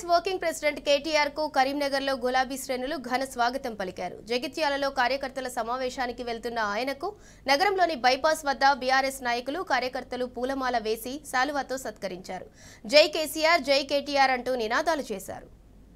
BRS working president KTR కు కరీంనగర్ లో గులాబీ శ్రేణులు ఘన స్వాగతం పలికారు జగిత్యాలలో కార్యకర్తల సమావేశానికి వెళ్తున్న ఆయనకు నగరంలోని బైపాస్ వద్ద బీఆర్ఎస్ నాయకులు కార్యకర్తలు పూలమాల వేసి శాలువాతో సత్కరించారు జై కేసీఆర్ జై కేటీఆర్ అంటూ నినాదాలు చేశారు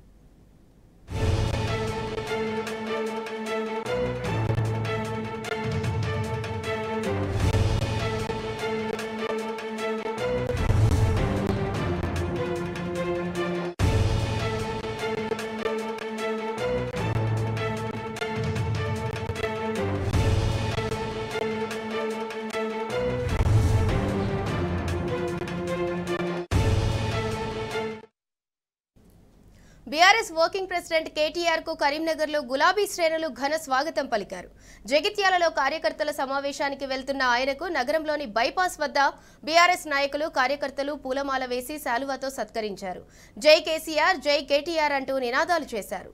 బీఆర్ఎస్ వర్కింగ్ ప్రెసిడెంట్ కేటీఆర్ కు కరీంనగర్ లో గులాబీ శ్రేణులు ఘన స్వాగతం పలికారు జగిత్యాలలో కార్యకర్తల సమావేశానికి వెళ్తున్న ఆయనకు నగరంలోని బైపాస్ వద్ద బీఆర్ఎస్ నాయకులు కార్యకర్తలు పూలమాల వేసి శాలువాతో సత్కరించారు జై కేసీఆర్ జై కేటీఆర్ అంటూ నినాదాలు చేశారు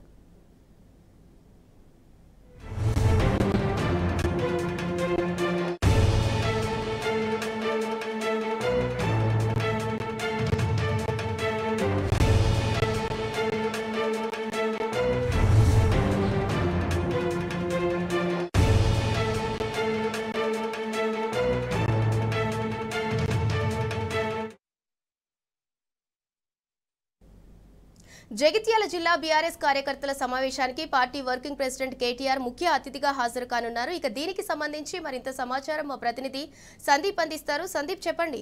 జగిత్యాల జిల్లా బీఆర్ఎస్ కార్యకర్తల సమావేశానికి పార్టీ వర్కింగ్ ప్రెసిడెంట్ కేటీఆర్ ముఖ్య అతిథిగా హాజరు కానున్నారు ఇక దీనికి సంబంధించి మరింత సమాచారం మా ప్రతినిధి సందీప్ అందిస్తారు సందీప్ చెప్పండి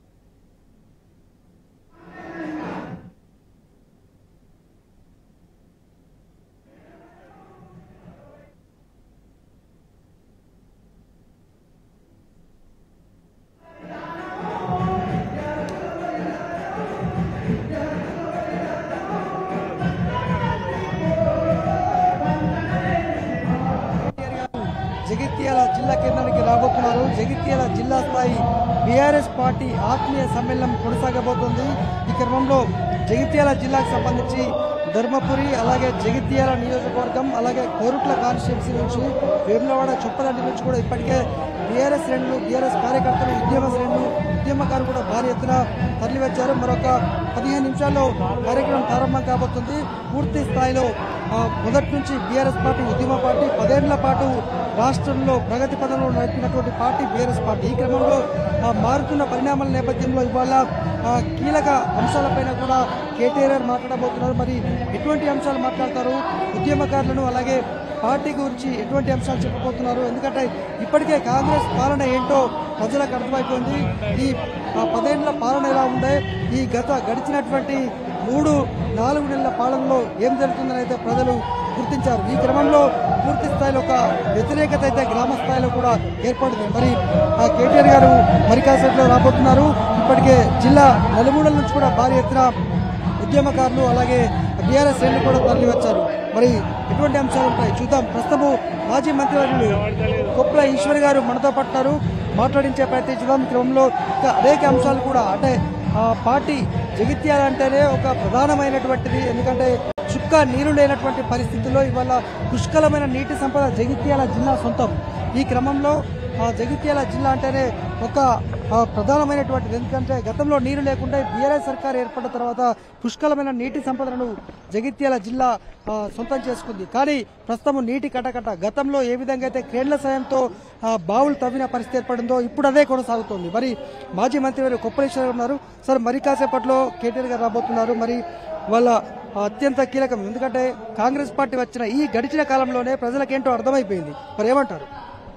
జగిత్యాల జిల్లా కేంద్రానికి రాబోతున్నారు జగిత్యాల జిల్లా స్థాయి బీఆర్ఎస్ పార్టీ ఆత్మీయ సమ్మేళనం కొనసాగబోతుంది ఈ క్రమంలో జగిత్యాల జిల్లాకు సంబంధించి ధర్మపురి అలాగే జగిత్యాల నియోజకవర్గం అలాగే కోరుట్ల కాన్స్టిట్యున్సీ నుంచి వేములవాడ చొప్పదండి నుంచి కూడా ఇప్పటికే బీఆర్ఎస్ శ్రేణులు బీఆర్ఎస్ కార్యకర్తలు ఉద్యమ శ్రేణులు ఉద్యమకారులు కూడా భారీ ఎత్తున తరలివచ్చారు మరొక పదిహేను నిమిషాల్లో కార్యక్రమం ప్రారంభం కాబోతుంది పూర్తి స్థాయిలో ఆ, మొదటి నుంచి బీఆర్ఎస్ పార్టీ ఉద్యమ పార్టీ పదేళ్ల పాటు రాష్ట్రంలో ప్రగతి పదంలో నడిపినటువంటి పార్టీ బీఆర్ఎస్ పార్టీ ఈ క్రమంలో ఆ, మారుతున్న పరిణామాల నేపథ్యంలో ఇవాళ ఆ, కీలక అంశాలపైన కూడా కేటీఆర్ మాట్లాడబోతున్నారు మరి ఎటువంటి అంశాలు మాట్లాడతారు ఉద్యమకారులను అలాగే పార్టీ గురించి ఎటువంటి అంశాలు చెప్పబోతున్నారు ఎందుకంటే ఇప్పటికే కాంగ్రెస్ పాలన ఏంటో ప్రజలకు అర్థమైపోయింది ఈ ఆ, పదేళ్ల పాలన ఎలా ఉండే ఈ గత గడిచినటువంటి మూడు నాలుగు నెలల పాలనలో ఏం జరుగుతుందని అయితే ప్రజలు గుర్తించారు ఈ క్రమంలో పూర్తి స్థాయిలో ఒక వ్యతిరేకత అయితే గ్రామ స్థాయిలో కూడా ఏర్పడింది మరి ఆ కేటీఆర్ గారు మరి కాసేపులో రాబోతున్నారు ఇప్పటికే జిల్లా నలుమూలల నుంచి కూడా భారీ ఎత్తున ఉద్యమకారులు అలాగే బీఆర్ఎస్ శ్రేణులు కూడా తరలి వచ్చారు మరి ఎటువంటి అంశాలు ఉంటాయి చూద్దాం ప్రస్తుతము మాజీ మంత్రివర్యులు కొప్పుల ఈశ్వర్ గారు మనతో పట్టారు మాట్లాడించే ప్రయత్నం చూద్దాం ఈ క్రమంలో ఇంకా అనేక అంశాలు కూడా అంటే ఆ పార్టీ జగిత్యాల అంటేనే ఒక ప్రధానమైనటువంటిది ఎందుకంటే చుక్క నీరు లేనటువంటి పరిస్థితుల్లో ఇవాళ పుష్కలమైన నీటి సంపద జగిత్యాల జిల్లా సొంతం ఈ క్రమంలో ఆ జగిత్యాల జిల్లా అంటేనే ఒక ఆ, ప్రధానమైనటువంటిది ఎందుకంటే గతంలో నీరు లేకుండా బీఆర్ఎస్ సర్కార్ ఏర్పడిన తర్వాత పుష్కలమైన నీటి సంపదను జగిత్యాల జిల్లా ఆ, సొంతం చేసుకుంది కానీ ప్రస్తుతం నీటి కటకట గతంలో ఏ విధంగా అయితే క్రేన్ల సాయంతో ఆ, బావులు తవ్విన పరిస్థితి ఏర్పడిందో ఇప్పుడు అదే కొనసాగుతోంది మరి మాజీ మంత్రి గారు కొప్పలేశ్వర ఉన్నారు సార్ మరి కాసేపట్లో కేటీఆర్ గారు రాబోతున్నారు మరి వాళ్ళ అత్యంత కీలకం ఎందుకంటే కాంగ్రెస్ పార్టీ వచ్చిన ఈ గడిచిన కాలంలోనే ప్రజలకేంటో అర్థమైపోయింది మరి ఏమంటారు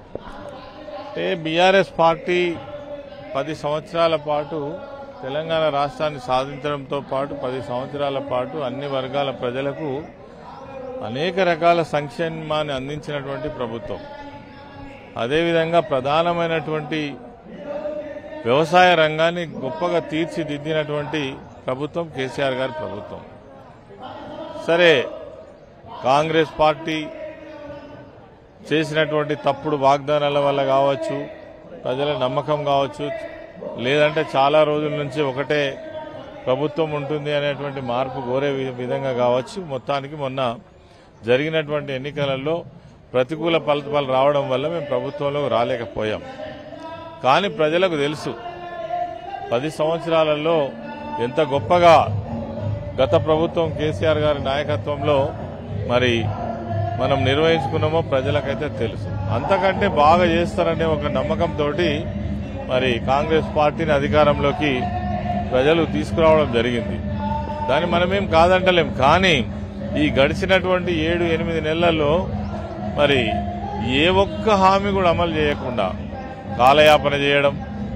అంటే బీఆర్ఎస్ పార్టీ పది సంవత్సరాల పాటు తెలంగాణ రాష్ట్రాన్ని సాధించడంతో పాటు పది సంవత్సరాల పాటు అన్ని వర్గాల ప్రజలకు అనేక రకాల సంక్షేమాన్ని అందించినటువంటి ప్రభుత్వం అదేవిధంగా ప్రధానమైనటువంటి వ్యవసాయ రంగాన్ని గొప్పగా తీర్చిదిద్దినటువంటి ప్రభుత్వం కేసీఆర్ గారి ప్రభుత్వం సరే కాంగ్రెస్ పార్టీ చేసినటువంటి తప్పుడు వాగ్దానాల వల్ల కావచ్చు ప్రజల నమ్మకం కావచ్చు లేదంటే చాలా రోజుల నుంచి ఒకటే ప్రభుత్వం ఉంటుంది అనేటువంటి మార్పు కోరే వి- విధంగా కావచ్చు మొత్తానికి మొన్న జరిగినటువంటి ఎన్నికలలో ప్రతికూల ఫలితాలు రావడం వల్ల మేము ప్రభుత్వంలో రాలేకపోయాం కానీ ప్రజలకు తెలుసు పది సంవత్సరాలలో ఎంత గొప్పగా గత ప్రభుత్వం కేసీఆర్ గారి నాయకత్వంలో మరి మనం నిర్వహించుకున్నామో ప్రజలకైతే తెలుసు అంతకంటే బాగా చేస్తారనే ఒక నమ్మకంతో మరి కాంగ్రెస్ పార్టీని అధికారంలోకి ప్రజలు తీసుకురావడం జరిగింది దాన్ని మనమేం కాదంటలేం కానీ ఈ గడిచినటువంటి ఏడు ఎనిమిది నెలల్లో మరి ఏ ఒక్క హామీ కూడా అమలు చేయకుండా కాలయాపన చేయడం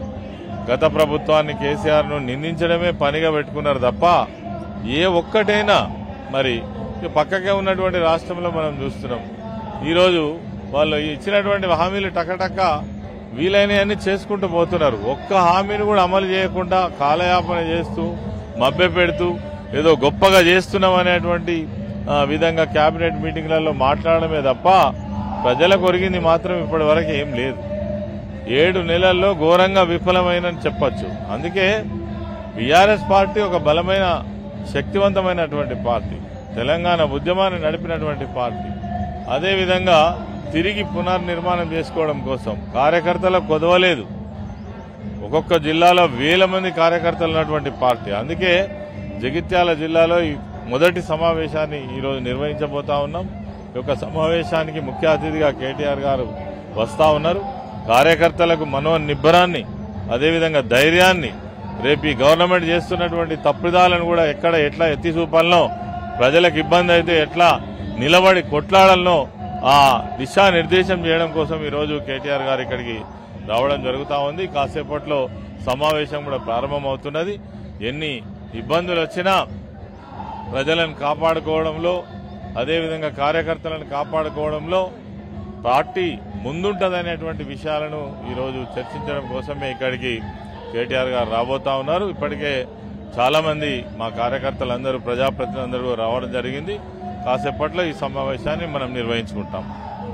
గత ప్రభుత్వాన్ని కేసీఆర్ ను నిందించడమే పనిగా పెట్టుకున్నారు తప్ప ఏ ఒక్కటైనా మరి ఇక పక్కకే ఉన్నటువంటి రాష్ట్రంలో మనం చూస్తున్నాం ఈరోజు వాళ్ళు ఇచ్చినటువంటి హామీలు టకటక వీలైనవన్నీ చేసుకుంటూ పోతున్నారు ఒక్క హామీని కూడా అమలు చేయకుండా కాలయాపన చేస్తూ మభ్య పెడుతూ ఏదో గొప్పగా చేస్తున్నాం అనేటువంటి ఆ, విధంగా కేబినెట్ మీటింగ్లలో మాట్లాడమే తప్ప ప్రజలకు ఒరిగింది మాత్రం ఇప్పటి వరకు ఏం లేదు ఏడు నెలల్లో ఘోరంగా విఫలమైనని చెప్పొచ్చు అందుకే బీఆర్ఎస్ పార్టీ ఒక బలమైన శక్తివంతమైనటువంటి పార్టీ తెలంగాణ ఉద్యమాన్ని నడిపినటువంటి పార్టీ అదేవిధంగా తిరిగి పునర్నిర్మాణం చేసుకోవడం కోసం కార్యకర్తలకు కొదవలేదు ఒక్కొక్క జిల్లాలో వేల మంది కార్యకర్తలు ఉన్నటువంటి పార్టీ అందుకే జగిత్యాల జిల్లాలో ఈ మొదటి సమావేశాన్ని ఈరోజు నిర్వహించబోతా ఉన్నాం ఈ యొక్క సమావేశానికి ముఖ్య అతిథిగా కేటీఆర్ గారు వస్తా ఉన్నారు కార్యకర్తలకు మనోనిబ్బరాన్ని అదేవిధంగా ధైర్యాన్ని రేపు ఈ గవర్నమెంట్ చేస్తున్నటువంటి తప్పిదాలను కూడా ఎక్కడ ఎట్లా ఎత్తి చూపాలనో ప్రజలకు ఇబ్బంది అయితే ఎట్లా నిలబడి కొట్లాడాలనో ఆ దిశానిర్దేశం చేయడం కోసం ఈరోజు కేటీఆర్ గారు ఇక్కడికి రావడం జరుగుతా ఉంది కాసేపట్లో సమావేశం కూడా ప్రారంభమవుతున్నది ఎన్ని ఇబ్బందులు వచ్చినా ప్రజలను కాపాడుకోవడంలో అదేవిధంగా కార్యకర్తలను కాపాడుకోవడంలో పార్టీ ముందుంటదనేటువంటి విషయాలను ఈరోజు చర్చించడం కోసమే ఇక్కడికి కేటీఆర్ గారు రాబోతా ఉన్నారు ఇప్పటికే చాలా మంది మా కార్యకర్తలందరూ ప్రజాప్రతినిధులందరూ రావడం జరిగింది కాసేపట్లో ఈ సమావేశాన్ని మనం నిర్వహించుకుంటాం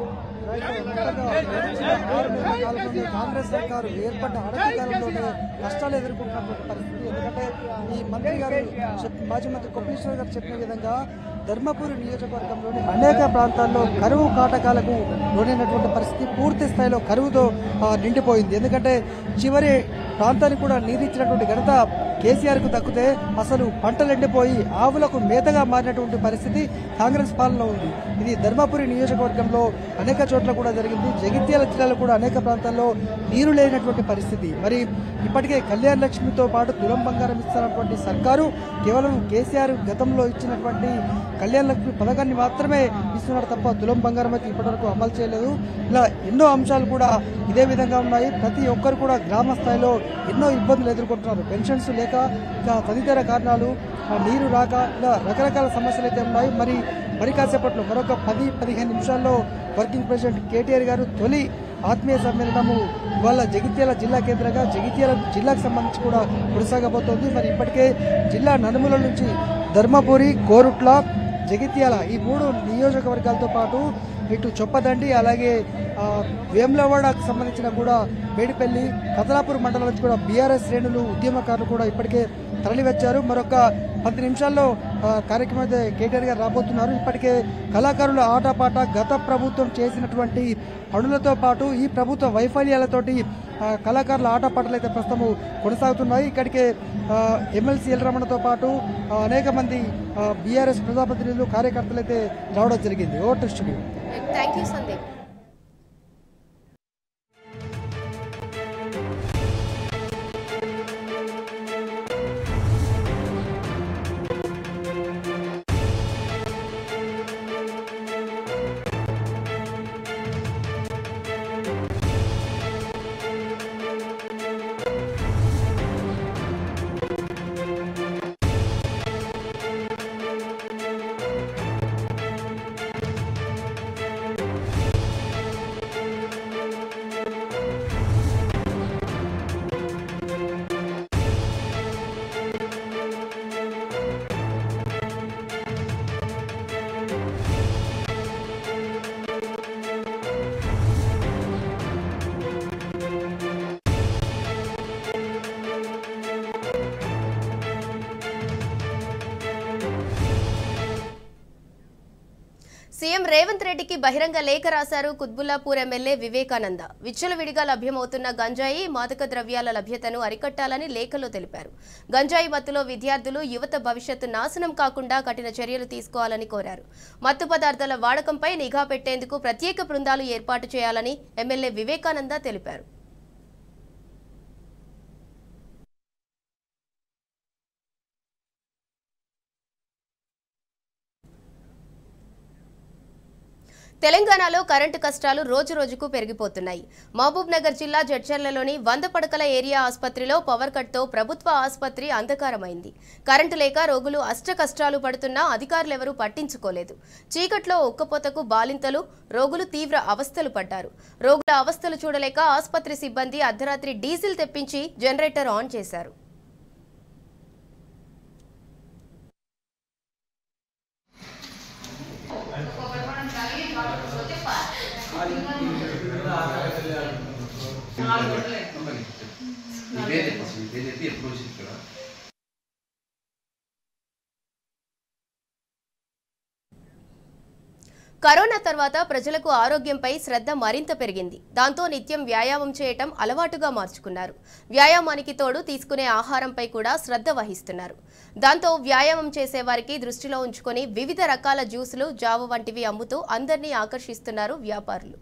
కాంగ్రెస్ సర్కారు ఏర్పడ్డ అడగకాలంలోనే కష్టాలు ఎదుర్కొంటున్నటువంటి పరిస్థితి ఎందుకంటే ఈ మంత్రి గారు చెప్- మాజీ మంత్రి కొప్పేశ్వర గారు చెప్పిన విధంగా ధర్మపురి నియోజకవర్గంలోని అనేక ప్రాంతాల్లో కరువు కాటకాలకు లోనైనటువంటి పరిస్థితి పూర్తి స్థాయిలో కరువుతో ఆ, నిండిపోయింది ఎందుకంటే చివరి ప్రాంతానికి కూడా నీరిచ్చినటువంటి ఘనత కేసీఆర్ కు దక్కితే అసలు పంటలు ఎండిపోయి ఆవులకు మేతగా మారినటువంటి పరిస్థితి కాంగ్రెస్ పాలనలో ఉంది ఇది ధర్మపురి నియోజకవర్గంలో అనేక చోట్ల కూడా జరిగింది జగిత్యాల జిల్లాలో కూడా అనేక ప్రాంతాల్లో నీరు లేనటువంటి పరిస్థితి మరి ఇప్పటికే కళ్యాణ లక్ష్మితో పాటు తులం బంగారం ఇస్తున్నటువంటి సర్కారు కేవలం కేసీఆర్ గతంలో ఇచ్చినటువంటి కళ్యాణ లక్ష్మి పథకాన్ని మాత్రమే ఇస్తున్నారు తప్ప తులం బంగారం అయితే ఇప్పటివరకు అమలు చేయలేదు ఇలా ఎన్నో అంశాలు కూడా ఇదే విధంగా ఉన్నాయి ప్రతి ఒక్కరు కూడా గ్రామ స్థాయిలో ఎన్నో ఇబ్బందులు ఎదుర్కొంటున్నారు పెన్షన్స్ లేక ఇంకా తదితర కారణాలు ఆ నీరు రాక ఇలా రకరకాల సమస్యలు అయితే ఉన్నాయి మరి మరి కాసేపట్లో మరొక పది పదిహేను నిమిషాల్లో వర్కింగ్ ప్రెసిడెంట్ కేటీఆర్ గారు తొలి ఆత్మీయ సమ్మేళనము ఇవాళ జగిత్యాల జిల్లా కేంద్రంగా జగిత్యాల జిల్లాకు సంబంధించి కూడా కొనసాగబోతోంది మరి ఇప్పటికే జిల్లా నలుమూల నుంచి ధర్మపురి కోరుట్ల జగిత్యాల ఈ మూడు నియోజకవర్గాలతో పాటు ఇటు చొప్పదండి అలాగే ఆ, వేములవాడకు సంబంధించిన కూడా మేడిపల్లి కదలాపూర్ మండలం నుంచి కూడా బీఆర్ఎస్ శ్రేణులు ఉద్యమకారులు కూడా ఇప్పటికే తరలి వచ్చారు మరొక పది నిమిషాల్లో ఆ, కార్యక్రమం అయితే కేటీఆర్ గారు రాబోతున్నారు ఇప్పటికే కళాకారుల ఆటపాట గత ప్రభుత్వం చేసినటువంటి పనులతో పాటు ఈ ప్రభుత్వ వైఫల్యాలతోటి ఆ, కళాకారుల ఆటపాటలు అయితే ప్రస్తుతం కొనసాగుతున్నాయి ఇక్కడికే ఆ, ఎమ్మెల్సీ ఎల్రమణతో పాటు ఆ, అనేక మంది బీఆర్ఎస్ ప్రజాప్రతినిధులు కార్యకర్తలు అయితే రావడం జరిగింది voter studio thank you Sandeep డీజీపీకి బహిరంగ లేఖ రాశారు కుత్బుల్లాపూర్ ఎమ్మెల్యే వివేకానంద విచ్చలవిడిగా లభ్యమవుతున్న గంజాయి మాదక ద్రవ్యాల లభ్యతను అరికట్టాలని లేఖలో తెలిపారు గంజాయి మత్తులో విద్యార్థులు యువత భవిష్యత్తు నాశనం కాకుండా కఠిన చర్యలు తీసుకోవాలని కోరారు మత్తు పదార్థాల వాడకంపై నిఘా పెట్టేందుకు ప్రత్యేక బృందాలు ఏర్పాటు చేయాలని ఎమ్మెల్యే వివేకానంద తెలిపారు తెలంగాణలో కరెంటు కష్టాలు రోజు రోజుకు పెరిగిపోతున్నాయి మహబూబ్ నగర్ జిల్లా జడ్చర్లలోని వంద పడకల ఏరియా ఆసుపత్రిలో పవర్ కట్తో ప్రభుత్వ ఆసుపత్రి అంధకారమైంది కరెంటు లేక రోగులు అష్ట కష్టాలు పడుతున్నా అధికారులెవరూ పట్టించుకోలేదు చీకట్లో ఉక్కపోతకు బాలింతలు రోగులు తీవ్ర అవస్థలు పడ్డారు రోగుల అవస్థలు చూడలేక ఆసుపత్రి సిబ్బంది అర్ధరాత్రి డీజిల్ తెప్పించి జనరేటర్ ఆన్ చేశారు ఇదే చెప్పచ్చు ఇదే చెప్పి ఎప్పుడు వచ్చి ఇక్కడ కరోనా తర్వాత ప్రజలకు ఆరోగ్యంపై శ్రద్ధ మరింత పెరిగింది దాంతో నిత్యం వ్యాయామం చేయటం అలవాటుగా మార్చుకున్నారు వ్యాయామానికి తోడు తీసుకునే ఆహారంపై కూడా శ్రద్ధ వహిస్తున్నారు దాంతో వ్యాయామం చేసే వారికి దృష్టిలో ఉంచుకొని వివిధ రకాల జ్యూసులు జావ వంటివి అమ్ముతూ అందరినీ ఆకర్షిస్తున్నారు వ్యాపారులు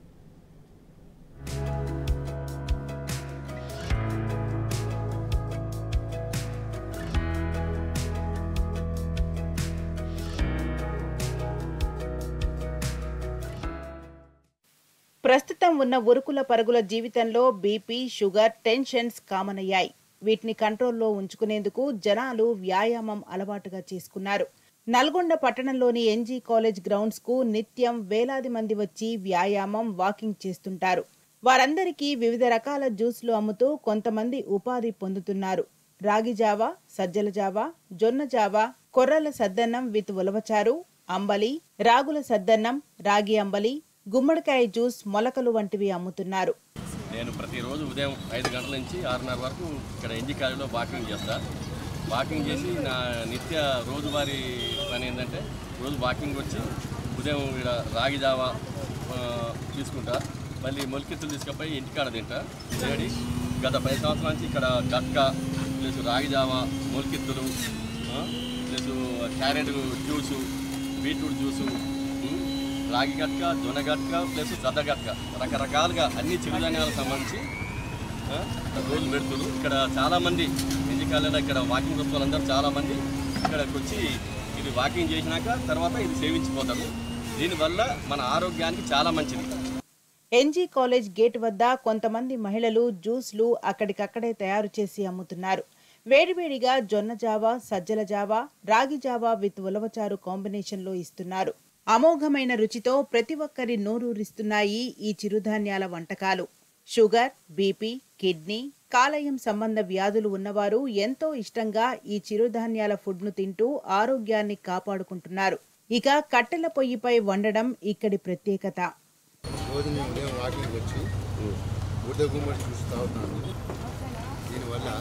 ప్రస్తుతం ఉన్న ఉరుకుల పరుగుల జీవితంలో బీపీ షుగర్ టెన్షన్స్ కామన్ అయ్యాయి వీటిని కంట్రోల్లో ఉంచుకునేందుకు జనాలు వ్యాయామం అలవాటుగా చేసుకున్నారు నల్గొండ పట్టణంలోని ఎన్జీ కాలేజ్ గ్రౌండ్స్ కు నిత్యం వేలాది మంది వచ్చి వ్యాయామం వాకింగ్ చేస్తుంటారు వారందరికీ వివిధ రకాల జ్యూస్లు అమ్ముతూ కొంతమంది ఉపాధి పొందుతున్నారు రాగి జావా సజ్జల జావా జొన్న జావా కొర్రల సద్దన్నం విత్ ఉలవచారు అంబలి రాగుల సద్దన్నం రాగి అంబలి గుమ్మడికాయ జ్యూస్ మొలకలు వంటివి అమ్ముతున్నారు నేను ప్రతిరోజు ఉదయం ఐదు గంటల నుంచి ఆరున్నర వరకు ఇక్కడ ఎన్జీ కాలేజీలో వాకింగ్ చేస్తా వాకింగ్ చేసి నా నిత్య రోజువారీ పని ఏంటంటే రోజు వాకింగ్ వచ్చి ఉదయం ఇక్కడ రాగి జావా ఆ, తీసుకుంటా మళ్ళీ మొలికెత్తులు తీసుకుపోయి ఇంటికాడ తింటా లేడి గత పది సంవత్సరాల నుంచి ఇక్కడ గట్క ప్లస్ రాగి జావా మొలికెత్తులు ఆ, plus carrot juice beetroot juice um, రాగి గట్క జొన్న గట్క ప్లస్ సద్ద గట్క రకరకాలుగా అన్ని చిరుధాన్యాలకు సంబంధించి ఆ, రోజు పెడుతున్నారు ఇక్కడ చాలామంది ఎన్నికలలో ఇక్కడ వాకింగ్ వస్తున్న వాళ్ళందరూ చాలామంది ఇక్కడికి వచ్చి ఇది వాకింగ్ చేసినాక తర్వాత ఇది సేవించిపోతారు దీనివల్ల మన ఆరోగ్యానికి చాలా మంచిది ఎన్జీ కాలేజ్ గేట్ వద్ద కొంతమంది మహిళలు జ్యూస్లు అక్కడికక్కడే తయారు చేసి అమ్ముతున్నారు వేడివేడిగా జొన్న జావా సజ్జల జావా రాగి జావా విత్ ఉలవచారు కాంబినేషన్లో ఇస్తున్నారు అమోఘమైన రుచితో ప్రతి ఒక్కరి నోరూరిస్తున్నాయి ఈ చిరుధాన్యాల వంటకాలు షుగర్ బీపీ కిడ్నీ కాలేయం సంబంధ వ్యాధులు ఉన్నవారు ఎంతో ఇష్టంగా ఈ చిరుధాన్యాల ఫుడ్ను తింటూ ఆరోగ్యాన్ని కాపాడుకుంటున్నారు ఇక కట్టెల పొయ్యిపై వండడం ఇక్కడి ప్రత్యేకత రోజు నేను ఉదయం వాకింగ్ వచ్చి బుడ్డ గుమ్మడి చూసి తాగుతున్నాను దీనివల్ల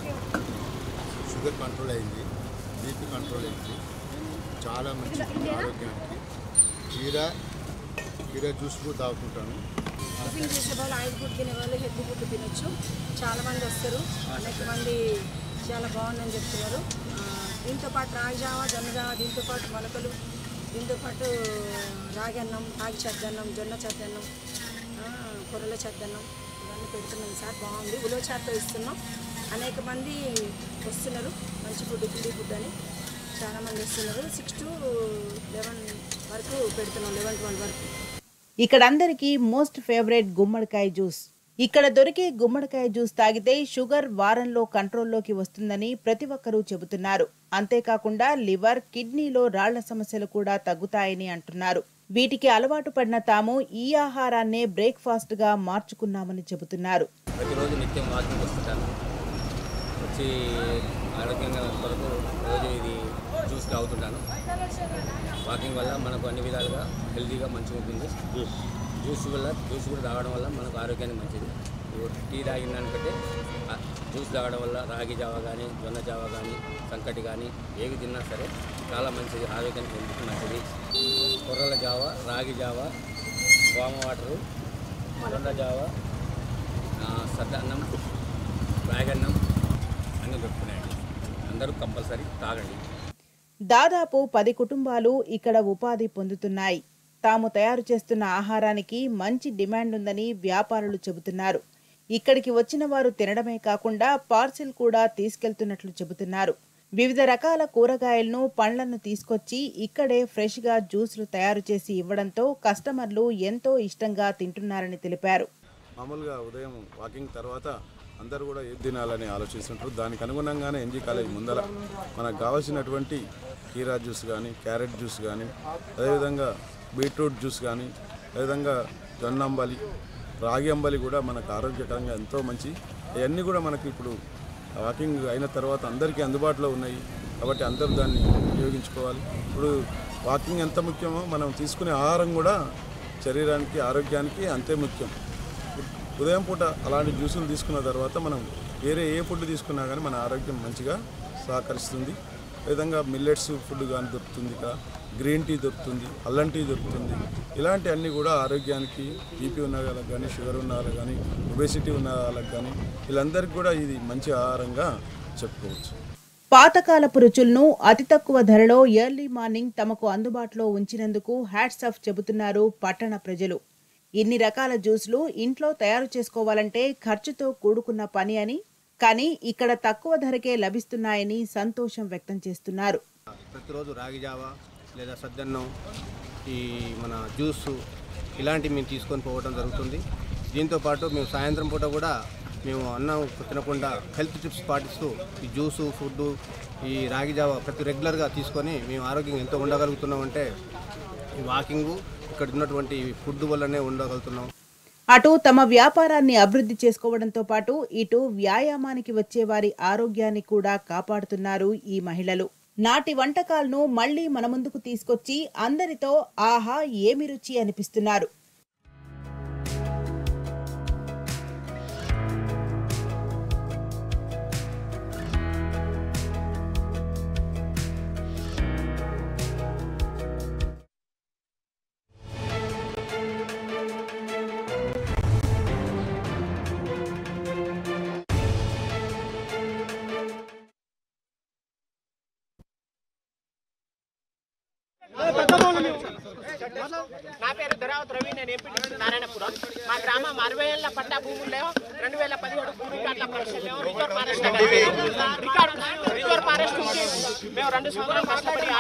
షుగర్ కంట్రోల్ అయింది బీపీ కంట్రోల్ అయింది చాలా మంచిది ఆరోగ్యానికి కీరా కీరా జ్యూస్ కూడా తాగుతుంటాను టిఫిన్ చేసే వాళ్ళు ఆయిల్ ఫుడ్ తినే వాళ్ళు హెల్తీ ఫుడ్ తినొచ్చు చాలా మంది వస్తారు అనేక మంది చాలా బాగుందని చెప్తున్నారు ఆ, దీంతో పాటు రాగి జావ జొన్న జావ దీంతో పాటు మొలకలు దీంతో పాటు రాగి అన్నం రాగి చద్దన్నం జొన్న చద్దన్నం ఆ, కొర్రల చద్దన్నం ఇవన్నీ పెడుతున్నాం సార్ బాగుంది ఉలో చాట్తో ఇస్తున్నాం అనేక మంది వస్తున్నారు మంచి ఫుడ్ హెల్తీ ఫుడ్ అని చాలా మంది వస్తున్నారు సిక్స్ టు లెవెన్ వరకు పెడుతున్నాం లెవెన్ ట్వెల్వ్ వరకు ఇక్కడ అందరికీ మోస్ట్ ఫేవరెట్ గుమ్మడికాయ జ్యూస్ ఇక్కడ దొరికే గుమ్మడికాయ జ్యూస్ తాగితే షుగర్ వారంలో కంట్రోల్లోకి వస్తుందని ప్రతి ఒక్కరూ చెబుతున్నారు అంతేకాకుండా లివర్ కిడ్నీలో రాళ్ల సమస్యలు కూడా తగ్గుతాయని అంటున్నారు వీటికి అలవాటు పడిన తాము ఈ ఆహారాన్నే బ్రేక్ఫాస్ట్ గా మార్చుకున్నామని చెబుతున్నారు ప్రతిరోజు నిత్యం వాకింగ్ వస్తుంటాను వచ్చి ఆరోగ్యంగా కొరకు రోజు ఇది జ్యూస్ తాగుతుంటాను వాకింగ్ వల్ల మనకు అన్ని విధాలుగా హెల్తీగా మంచిగా ఉంటుంది జ్యూస్ వల్ల జ్యూస్ కూడా తాగడం వల్ల మనకు ఆరోగ్యానికి మంచిది ఇప్పుడు టీ తాగిన దానికంటే ఆ జ్యూస్ తాగడం వల్ల రాగి జావ కానీ జొన్న జావ కానీ సంకటి కానీ ఏవి తిన్నా సరే చాలా మంచిది ఆరోగ్యానికి హెల్త్కి మంచిది కొర్రల జావ రాగి జావ వామ వాటరు దొండ జావ ఆ, సద్దన్నం రాగన్నం అన్నీ దొరుకుతున్నాయండి అందరూ కంపల్సరీ తాగండి దాదాపు పది కుటుంబాలు ఇక్కడ ఉపాధి పొందుతున్నాయి తాము తయారు చేస్తున్న ఆహారానికి మంచి డిమాండ్ ఉందని వ్యాపారులు చెబుతున్నారు ఇక్కడికి వచ్చిన వారు తినడమే కాకుండా పార్సిల్ కూడా తీసుకెళ్తున్నట్లు చెబుతున్నారు వివిధ రకాల కూరగాయలను పండ్లను తీసుకొచ్చి ఇక్కడే ఫ్రెష్గా జ్యూసులు తయారు చేసి ఇవ్వడంతో కస్టమర్లు ఎంతో ఇష్టంగా తింటున్నారని తెలిపారు మామూలుగా ఉదయం వాకింగ్ తర్వాత అందరూ కూడా ఏది తినాలని ఆలోచిస్తుంటారు దానికి అనుగుణంగానే ఎన్జీ కాలేజ్ ముందర మనకు కావాల్సినటువంటి కీరా జ్యూస్ కానీ క్యారెట్ జ్యూస్ కానీ అదేవిధంగా బీట్రూట్ జ్యూస్ కానీ అదేవిధంగా జొన్న అంబలి రాగి అంబలి కూడా మనకు ఆరోగ్యకరంగా ఎంతో మంచి ఇవన్నీ కూడా మనకి ఇప్పుడు వాకింగ్ అయిన తర్వాత అందరికీ అందుబాటులో ఉన్నాయి కాబట్టి అందరూ దాన్ని ఉపయోగించుకోవాలి ఇప్పుడు వాకింగ్ ఎంత ముఖ్యమో మనం తీసుకునే ఆహారం కూడా శరీరానికి ఆరోగ్యానికి అంతే ముఖ్యం ఉదయం పూట అలాంటి జ్యూసులు తీసుకున్న తర్వాత మనం వేరే ఏ ఫుడ్ తీసుకున్నా కానీ మన ఆరోగ్యం మంచిగా సహకరిస్తుంది ఈ విధంగా మిల్లెట్స్ ఫుడ్ కానీ దొరుకుతుంది ఇక్కడ గ్రీన్ టీ దొరుకుతుంది అల్లం టీ దొరుకుతుంది ఇలాంటి అన్నీ కూడా ఆరోగ్యానికి బీపీ ఉన్న వాళ్ళకి కానీ షుగర్ ఉన్న వాళ్ళకి కానీ ఒబేసిటీ ఉన్న వాళ్ళకి కానీ వీళ్ళందరికీ కూడా ఇది మంచి ఆహారంగా చెప్పుకోవచ్చు పాతకాలపు రుచులను అతి తక్కువ ధరలో ఎర్లీ మార్నింగ్ తమకు అందుబాటులో ఉంచినందుకు హ్యాట్స్ ఆఫ్ చెబుతున్నారు పట్టణ ప్రజలు ఇన్ని రకాల జ్యూస్లు ఇంట్లో తయారు చేసుకోవాలంటే ఖర్చుతో కూడుకున్న పని అని కానీ ఇక్కడ తక్కువ ధరకే లభిస్తున్నాయని సంతోషం వ్యక్తం చేస్తున్నారు ప్రతిరోజు రాగి జావ లేదా సద్దన్నం ఈ మన జ్యూస్ ఇలాంటివి మేము తీసుకొని పోవడం జరుగుతుంది దీంతో పాటు మేము సాయంత్రం పూట కూడా మేము అన్నం తినకుండా హెల్త్ టిప్స్ పాటిస్తూ ఈ జ్యూసు ఫుడ్ ఈ రాగి జావ ప్రతి రెగ్యులర్గా తీసుకొని మేము ఆరోగ్యంగా ఎంతో ఉండగలుగుతున్నామంటే ఈ వాకింగు ఇక్కడ ఉన్నటువంటి ఫుడ్ వల్లనే ఉండగలుగుతున్నాం అటు తమ వ్యాపారాన్ని అభివృద్ధి చేసుకోవడంతో పాటు ఇటు వ్యాయామానికి వచ్చే వారి ఆరోగ్యాన్ని కూడా కాపాడుతున్నారు ఈ మహిళలు నాటి వంటకాలను మళ్లీ మన ముందుకు తీసుకొచ్చి అందరితో ఆహా ఏమి రుచి అనిపిస్తున్నారు నా పేరు ధరావత్ రవి నేను ఎంపీటీసీ నారాయణపురం మా గ్రామం అరవై ఏళ్ళ పట్టా భూముల్లో రెండు వేల పదిహేడు భూ రికార్డుల పరిస్థితుల్లో reserve forest record reserve forest నుంచి మేము రెండు సంవత్సరాలు కష్టపడి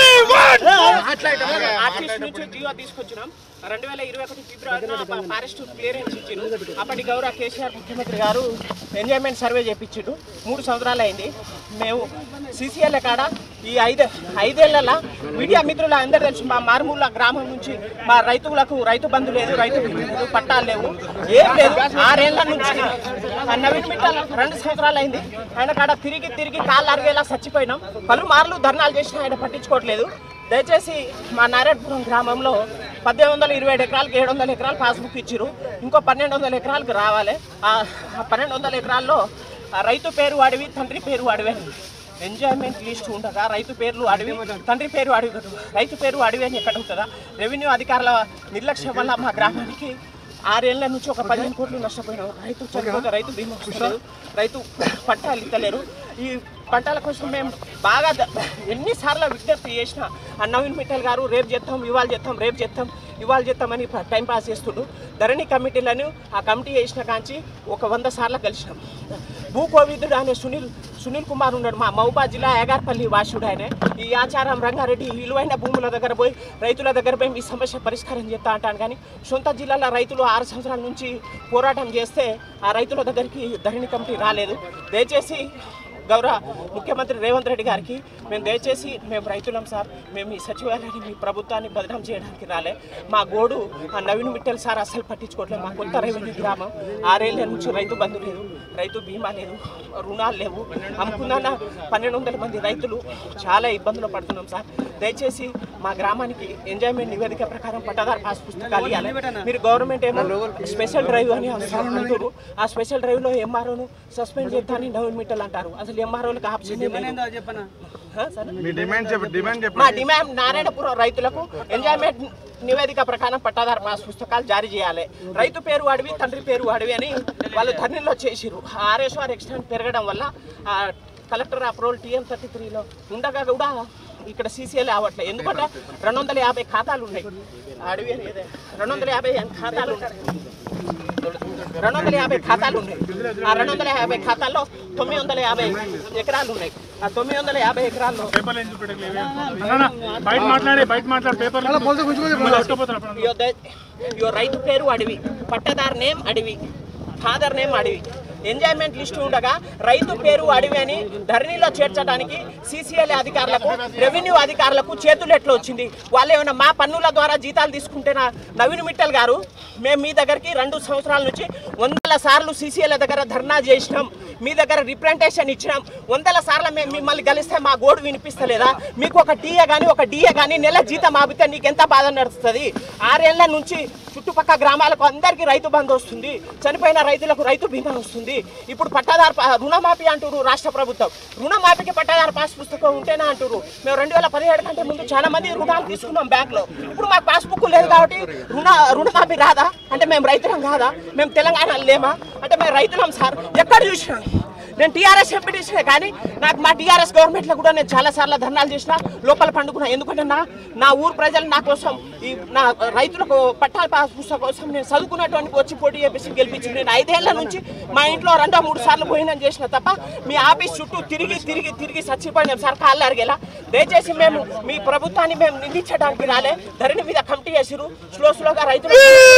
ఆర్టీసీ నుంచి జియో తీసుకొచ్చినాం రెండు వేల ఇరవై ఒకటి ఫిబ్రవరిలో ఫారెస్ట్ క్లియరెన్స్ ఇచ్చిండు అప్పటి గౌరవ కేసీఆర్ ముఖ్యమంత్రి గారు ఎంజాయ్మెంట్ సర్వే చేయించిండు మూడు సంవత్సరాలు అయింది మేము సీసీఎల్ కాడ ఈ ఐదు ఐదేళ్ల మీడియా మిత్రుల అందరూ తెలుసు మా మారుమూల గ్రామం నుంచి మా రైతులకు రైతు బంధు లేదు రైతు బిల్లు లేదు పట్టాలు లేవు ఏం లేదు ఆరేళ్ల నుంచి ఆ నవీన్ మిట్టల్ రెండు సంవత్సరాలు అయింది ఆయన కాడ తిరిగి తిరిగి కాళ్ళు అరిగేలా చచ్చిపోయినాం పలుమార్లు ధర్నాలు చేసినా ఆయన పట్టించుకోవట్లేదు దయచేసి మా నారాయణపురం గ్రామంలో పద్దెనిమిది వందల ఇరవై ఏడు ఎకరాలకు ఏడు వందల ఎకరాలు పాస్బుక్ ఇచ్చిరు ఇంకో పన్నెండు వందల ఎకరాలకు రావాలి ఆ ఆ పన్నెండు వందల ఎకరాల్లో ఆ రైతు పేరు అడవి తండ్రి పేరు అడవి అని ఎంజాయ్మెంట్ లిస్ట్ ఉండగా రైతు పేర్లు అడవి తండ్రి పేరు అడవి కాదు. రైతు పేరు అడవి అని ఎక్కడ ఉంటుందా రెవెన్యూ అధికారుల నిర్లక్ష్యం వల్ల మా గ్రామానికి ఆరేళ్ల నుంచి ఒక పదిహేను కోట్లు నష్టపోయినాం రైతు చనిపోతే రైతు బీమా వస్తలేదు రైతు పంటలు ఇస్తలేరు ఈ పంటల కోసం మేము బాగా ద- ఎన్నిసార్లు విజ్ఞప్తి చేసిన ఆ నవీన్ మిట్టల్ గారు రేపు చేస్తాం ఇవాళ చేస్తాం రేపు చేస్తాం ఇవాళ చేస్తామని ప- టైం పాస్ చేస్తుండు ధరణి కమిటీలను ఆ కమిటీ చేసిన కాంచి ఒక వంద సార్లు కలిసినాం భూ కోవిదుడు అనే సునీల్ సునీల్ కుమార్ ఉన్నాడు మా మహబూబాద్ జిల్లా యాగార్పల్లి వాసుడు ఆయన ఈ ఆచారం రంగారెడ్డి విలువైన భూముల దగ్గర పోయి రైతుల దగ్గర పోయి ఈ సమస్య పరిష్కారం చేస్తా అంటాను కానీ సొంత జిల్లాల రైతులు ఆరు సంవత్సరాల నుంచి పోరాటం చేస్తే ఆ రైతుల దగ్గరికి ధరణి కమిటీ రాలేదు దయచేసి గౌరవ ముఖ్యమంత్రి రేవంత్ రెడ్డి గారికి మేము దయచేసి మేము రైతులం సార్ మేము ఈ సచివాలయాన్ని మీ ప్రభుత్వాన్ని బదనాం చేయడానికి రాలే మా గోడు ఆ నవీన్ మిట్టల్ సార్ అస్సలు పట్టించుకోవట్లేదు మా కొత్త రెవెన్యూ గ్రామం ఆరేళ్ల నుంచి రైతు బంధు లేదు రైతు బీమా లేదు రుణాలు లేవు అమ్ముకున్న పన్నెండు వందల మంది రైతులు చాలా ఇబ్బందులు పడుతున్నాం సార్ దయచేసి మా గ్రామానికి ఎంజాయ్మెంట్ నివేదిక ప్రకారం పట్టాదారు పాస్ పుస్తకాలు ఇవ్వాలి మీరు గవర్నమెంట్ ఏమో స్పెషల్ డ్రైవ్ అని అంటారు ఆ స్పెషల్ డ్రైవ్లో ఎంఆర్ఓను సస్పెండ్ చేస్తానని నవీన్ మిట్టల్ అంటారు అసలు ఎంఆర్ఓలకు ఆప్షన్ హా, సార్? మీ డిమాండ్ చెప్పండి డిమాండ్ మా చెప్పండి డిమాండ్ నారాయణపురం రైతులకు ఎంజాయ్మెంట్ నివేదిక ప్రకారం పట్టాదారు పాస్ పుస్తకాలు జారీ చేయాలి రైతు పేరు అడవి తండ్రి పేరు అడవి అని వాళ్ళు ధర్నీలో చేసిరు ఆర్ఎస్ఆర్ ఎక్స్టెంట్ పెరగడం వల్ల ఆ కలెక్టర్ అప్రూవల్ టీఎం థర్టీ త్రీలో ఉండగా కూడా ఇక్కడ సీసీఎల్ అవ్వట్లేదు ఎందుకంటే రెండు వందల యాభై ఖాతాలు ఉన్నాయి అడవి అని ఏదే రెండు వందల యాభై ఖాతాలు ఉన్నాయి రెండు వందల యాభై ఖాతాలు ఉన్నాయి ఆ రెండు వందల యాభై ఖాతాల్లో తొమ్మిది వందల యాభై ఎకరాలు ఉన్నాయి ఆ తొమ్మిది వందల యాభై ఎకరాల్లో బయట మాట్లాడే బయట మాట్లాడే పేపర్ ఇయో ద- ఇయో రైతు పేరు అడవి పట్టదారు నేమ్ అడవి ఫాదర్ నేమ్ అడవి ఎంజాయ్మెంట్ లిస్ట్ ఉండగా రైతు పేరు అడవి అని ధరణిలో చేర్చడానికి సీసీఎల్ అధికారులకు రెవెన్యూ అధికారులకు చేతులు ఎట్లా వచ్చింది వాళ్ళు ఏమైనా మా పన్నుల ద్వారా జీతాలు తీసుకుంటేనా నవీన్ మిట్టల్ గారు మేము మీ దగ్గరికి రెండు సంవత్సరాల నుంచి వందల సార్లు సీసీఎల్ దగ్గర ధర్నా చేసినాం మీ దగ్గర రిప్రజెంటేషన్ ఇచ్చినాం వందల సార్లు మేము మిమ్మల్ని కలిస్తే మా గోడు వినిపిస్తలేదా మీకు ఒక టీఏ కానీ ఒక డిఏ కానీ నెల జీతం ఆపితే నీకు ఎంత బాధ నడుస్తుంది ఆరేళ్ల నుంచి చుట్టుపక్కల గ్రామాలకు అందరికీ రైతు బంధు వస్తుంది చనిపోయిన రైతులకు రైతు బీమా వస్తుంది ఇప్పుడు పట్టాదారు పా- రుణమాఫీ అంటారు రాష్ట్ర ప్రభుత్వం రుణమాఫీకి పట్టాదారు పాస్ పుస్తకం ఉంటేనే అంటారు మేము రెండు వేల పదిహేడు కంటే ముందు చాలా మంది రుణాలు తీసుకున్నాం బ్యాంక్లో ఇప్పుడు మాకు పాస్బుక్ లేదు కాబట్టి రుణ రుణమాఫీ రాదా అంటే మేము రైతులం కాదా మేము తెలంగాణ లేమా అంటే మేము రైతులం సార్ ఎక్కడ చూసినాం నేను టీఆర్ఎస్ ఎంపీటీసీ కానీ నాకు మా టీఆర్ఎస్ గవర్నమెంట్లో కూడా నేను చాలా సార్లు ధర్నాలు చేసిన లోపల పండుకున్నా ఎందుకంటే నా నా ఊరు ప్రజలు నా కోసం ఈ నా రైతులకు పట్టాల పాస్ పుస్తకం కోసం నేను చదువుకున్నటువంటి వచ్చి పోటీ చేసి గెలిపించి నేను ఐదేళ్ల నుంచి మా ఇంట్లో రెండో మూడు సార్లు పోయినని చేసిన తప్ప మీ ఆఫీస్ చుట్టూ తిరిగి తిరిగి తిరిగి చచ్చిపోయినాం సార్ కాళ్ళు అరిగేలా దయచేసి మేము మీ ప్రభుత్వాన్ని మేము నిందించడానికి రాలే ధరణి మీద కమిటీ చేసిరు స్లో స్లోగా రైతులు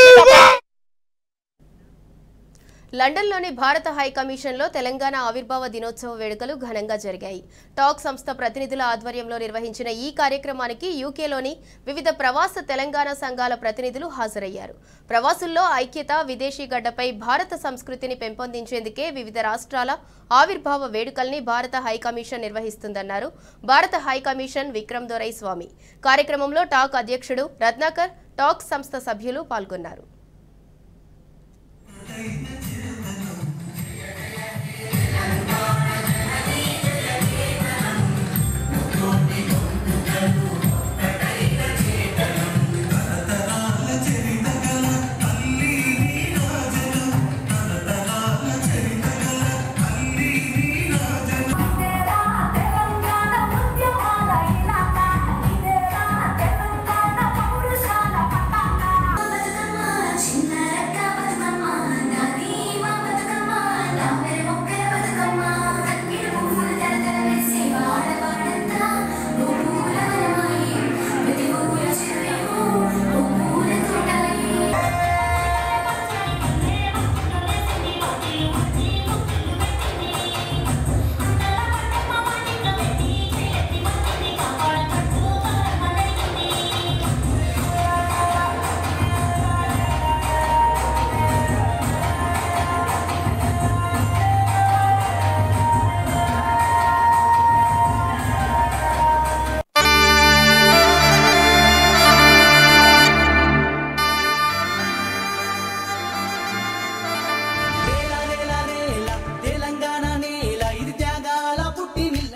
లండన్లోని భారత హై కమిషన్లో తెలంగాణ ఆవిర్భావ దినోత్సవ వేడుకలు ఘనంగా జరిగాయి టాక్ సంస్థ ప్రతినిధుల ఆధ్వర్యంలో నిర్వహించిన ఈ కార్యక్రమానికి యూకేలోని వివిధ ప్రవాస తెలంగాణ సంఘాల ప్రతినిధులు హాజరయ్యారు ప్రవాసుల్లో ఐక్యత విదేశీ గడ్డపై భారత సంస్కృతిని పెంపొందించేందుకే వివిధ రాష్ట్రాల ఆవిర్భావ వేడుకల్ని భారత హై కమిషన్ నిర్వహిస్తుందన్నారు భారత high commission Vikram Doraiswamy కార్యక్రమంలో టాక్ అధ్యక్షుడు రత్నాకర్ టాక్ సంస్థ సభ్యులు పాల్గొన్నారు తెలంగాణ నేల ఇది త్యాగాల పుట్టినిల్ల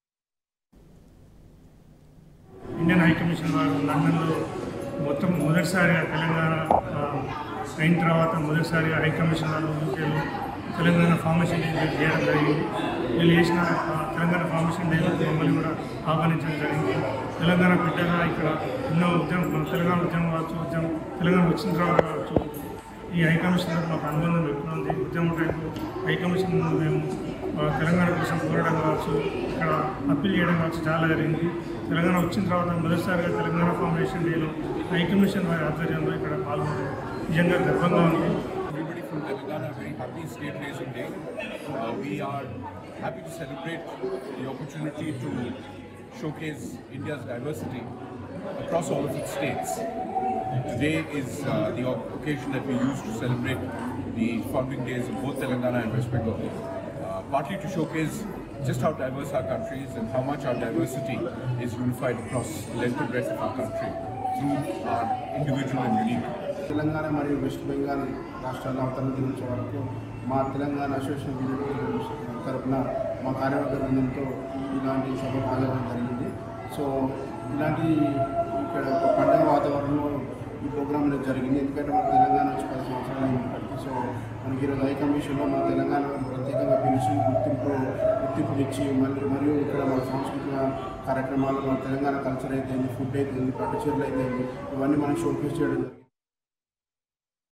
ఇండియన్ హై కమిషన్ వారు లండన్లో మొత్తం మొదటిసారిగా తెలంగాణ ఆ, అయిన తర్వాత మొదటిసారిగా హై కమిషన్ వారు యూకేలో తెలంగాణ ఫార్మేషన్ డే చేయడం జరిగింది వీళ్ళు చేసిన ఆ, తెలంగాణ ఫార్మేషన్ డే మమ్మల్ని కూడా ఆహ్వానించడం జరిగింది తెలంగాణ బిడ్డగా ఇక్కడ ఎన్నో ఉద్యమం మన తెలంగాణ ఉద్యమం కావచ్చు ఉద్యమం తెలంగాణ వచ్చిన తర్వాత కావచ్చు ఈ హై కమిషన్ మాకు అనుబంధం ఎక్కువ ఉంది ఉద్యమం టైంలో హై కమిషన్ ముందు మేము ఆ, తెలంగాణ కోసం పోరాటం కావచ్చు ఇక్కడ అప్పీల్ చేయడం కావచ్చు చాలా జరిగింది తెలంగాణ వచ్చిన తర్వాత మొదటిసారిగా తెలంగాణ ఫౌండేషన్ డేలో హై కమిషన్ వారి ఆధ్వర్యంలో ఇక్కడ పాల్గొనడం నిజంగా గర్వంగా ఉంది Everybody from Telangana very happy state raising day. Uh, we are happy to celebrate the opportunity to showcase India's diversity across all of its states. Today is uh, the op- occasion that we use to celebrate the founding days of both Telangana and West Bengal. Uh, partly to showcase just how diverse our country is and how much our diversity is unified across the length and breadth of our country through our individual and unique Telangana మరియు west Bengal రాష్ట్రాల అవతరణ దినోత్సవం వరకు మా Telangana association తరఫున మా కార్యవర్గ బృందంతో ఇలాంటి సభ పాల్గొనడం జరిగింది సో ఇలాంటి ఇక్కడ ఒక పండుగ వాతావరణంలో ఈ ప్రోగ్రామ్ అనేది జరిగింది ఎందుకంటే మన తెలంగాణ వచ్చి పది సంవత్సరాలు అయింది ఇప్పటికి సో మనకి ఈరోజు హై కమిషన్లో మన తెలంగాణ వారిని ప్రత్యేకంగా పిలిచి గుర్తింపు గుర్తింపునిచ్చి మళ్ళీ మరియు ఇక్కడ మన సాంస్కృతిక కార్యక్రమాలు మన తెలంగాణ కల్చర్ అయితే ఫుడ్ అయితే పట్టు చీరలు అయితే ఇవన్నీ మనం షోకేస్ చేయడం జరిగింది